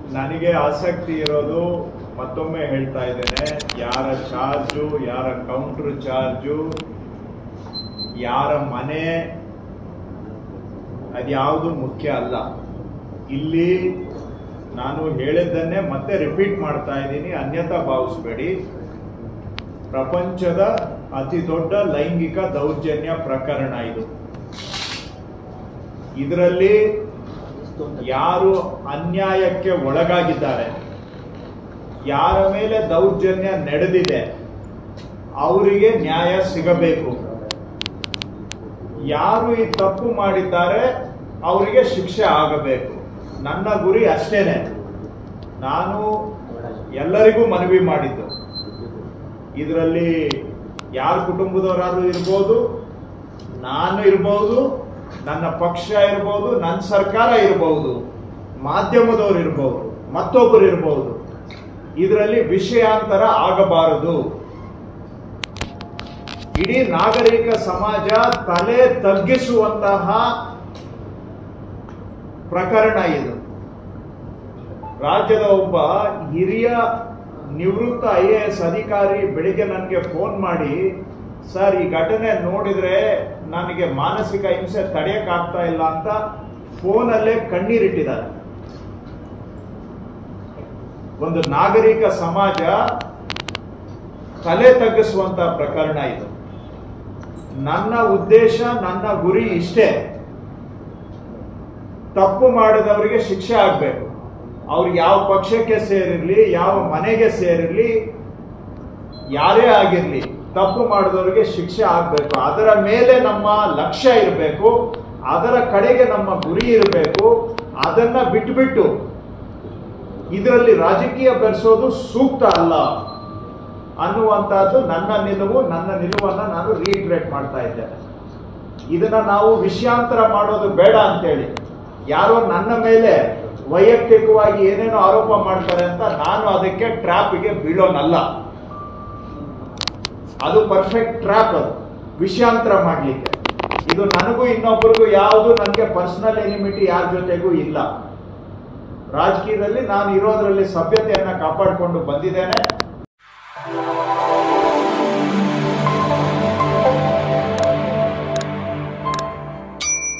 ನನಗೆ ಆಸಕ್ತಿ ಇರೋದು ಮತ್ತೊಮ್ಮೆ ಹೇಳ್ತಾ ಇದ್ದೇನೆ ಯಾರ ಚಾರ್ಜು ಯಾರ ಕೌಂಟರ್ ಚಾರ್ಜು ಯಾರ ಮನೆ ಅದ್ಯಾವುದು ಮುಖ್ಯ ಅಲ್ಲ ಇಲ್ಲಿ ನಾನು ಹೇಳಿದ್ದನ್ನೇ ಮತ್ತೆ ರಿಪೀಟ್ ಮಾಡ್ತಾ ಇದ್ದೀನಿ ಅನ್ಯತಾ ಭಾವಿಸ್ಬೇಡಿ ಪ್ರಪಂಚದ ಅತಿ ದೊಡ್ಡ ಲೈಂಗಿಕ ದೌರ್ಜನ್ಯ ಪ್ರಕರಣ ಇದು ಇದರಲ್ಲಿ ಯಾರು ಅನ್ಯಾಯಕ್ಕೆ ಒಳಗಾಗಿದ್ದಾರೆ ಯಾರ ಮೇಲೆ ದೌರ್ಜನ್ಯ ನಡೆದಿದೆ ಅವರಿಗೆ ನ್ಯಾಯ ಸಿಗಬೇಕು ಯಾರು ಈ ತಪ್ಪು ಮಾಡಿದ್ದಾರೆ ಅವರಿಗೆ ಶಿಕ್ಷೆ ಆಗಬೇಕು ನನ್ನ ಗುರಿ ಅಷ್ಟೇನೆ ನಾನು ಎಲ್ಲರಿಗೂ ಮನವಿ ಮಾಡಿದ್ದು ಇದರಲ್ಲಿ ಯಾರ ಕುಟುಂಬದವರಾದ್ರೂ ಇರ್ಬೋದು ನಾನು ಇರ್ಬೋದು ನನ್ನ ಪಕ್ಷ ಇರ್ಬೋದು ನನ್ನ ಸರ್ಕಾರ ಇರ್ಬೋದು ಮಾಧ್ಯಮದವರು ಇರ್ಬೋದು ಮತ್ತೊಬ್ಬರು ಇರ್ಬೋದು ಇದರಲ್ಲಿ ವಿಷಯಾಂತರ ಆಗಬಾರದು ಇಡೀ ನಾಗರಿಕ ಸಮಾಜ ತಲೆ ತಗ್ಗಿಸುವಂತಹ ಪ್ರಕರಣ ಇದು ರಾಜ್ಯದ ಒಬ್ಬ ಹಿರಿಯ ನಿವೃತ್ತ ಐ ಎ ಎಸ್ ಅಧಿಕಾರಿ ಬೆಳಿಗ್ಗೆ ನನಗೆ ಫೋನ್ ಮಾಡಿ ಸರ್ ಈ ಘಟನೆ ನೋಡಿದ್ರೆ ನನಗೆ ಮಾನಸಿಕ ಹಿಂಸೆ ತಡೆಯಕ್ಕಾಗ್ತಾ ಇಲ್ಲ ಅಂತ ಫೋನಲ್ಲೇ ಕಣ್ಣೀರಿಟ್ಟಿದ್ದಾರೆ ಒಂದು ನಾಗರಿಕ ಸಮಾಜ ತಲೆ ತಗ್ಗಿಸುವಂತ ಪ್ರಕರಣ ಇದು ನನ್ನ ಉದ್ದೇಶ ನನ್ನ ಗುರಿ ಇಷ್ಟೇ ತಪ್ಪು ಮಾಡಿದವರಿಗೆ ಶಿಕ್ಷೆ ಆಗಬೇಕು ಅವ್ರು ಯಾವ ಪಕ್ಷಕ್ಕೆ ಸೇರಿರ್ಲಿ ಯಾವ ಮನೆಗೆ ಸೇರಿರ್ಲಿ ಯಾರೇ ಆಗಿರ್ಲಿ ತಪ್ಪು ಮಾಡಿದವರಿಗೆ ಶಿಕ್ಷೆ ಆಗಬೇಕು ಅದರ ಮೇಲೆ ನಮ್ಮ ಲಕ್ಷ್ಯ ಇರಬೇಕು ಅದರ ಕಡೆಗೆ ನಮ್ಮ ಗುರಿ ಇರಬೇಕು ಅದನ್ನ ಬಿಟ್ಬಿಟ್ಟು ಇದರಲ್ಲಿ ರಾಜಕೀಯ ಬೆರೆಸೋದು ಸೂಕ್ತ ಅಲ್ಲ ಅನ್ನುವಂತಹದ್ದು ನನ್ನ ನಿಲುವು ನನ್ನ ನಿಲುವನ್ನ ನಾನು ರೀಟ್ರೇಟ್ ಮಾಡ್ತಾ ಇದ್ದೇನೆ ಇದನ್ನ ನಾವು ವಿಷಯಾಂತರ ಮಾಡೋದು ಬೇಡ ಅಂತೇಳಿ ಯಾರೋ ನನ್ನ ಮೇಲೆ ವೈಯಕ್ತಿಕವಾಗಿ ಏನೇನೋ ಆರೋಪ ಮಾಡ್ತಾರೆ ಅಂತ ನಾನು ಅದಕ್ಕೆ ಟ್ರ್ಯಾಪ್ಗೆ ಬೀಳೋನಲ್ಲ ಅದು ಪರ್ಫೆಕ್ಟ್ ಟ್ರ್ಯಾಪ್ ಅದು ವಿಷಯಾಂತರ ಮಾಡ್ಲಿಕ್ಕೆ ಇದು ನನಗೂ ಇನ್ನೊಬ್ಬರಿಗೂ ಯಾವುದು ನನಗೆ ಪರ್ಸನಲ್ ಎನಿಮಿಟಿ ಯಾರ ಜೊತೆಗೂ ಇಲ್ಲ ರಾಜಕೀಯದಲ್ಲಿ ನಾನು ಇರೋದ್ರಲ್ಲಿ ಸಭ್ಯತೆಯನ್ನ ಕಾಪಾಡಿಕೊಂಡು ಬಂದಿದ್ದೇನೆ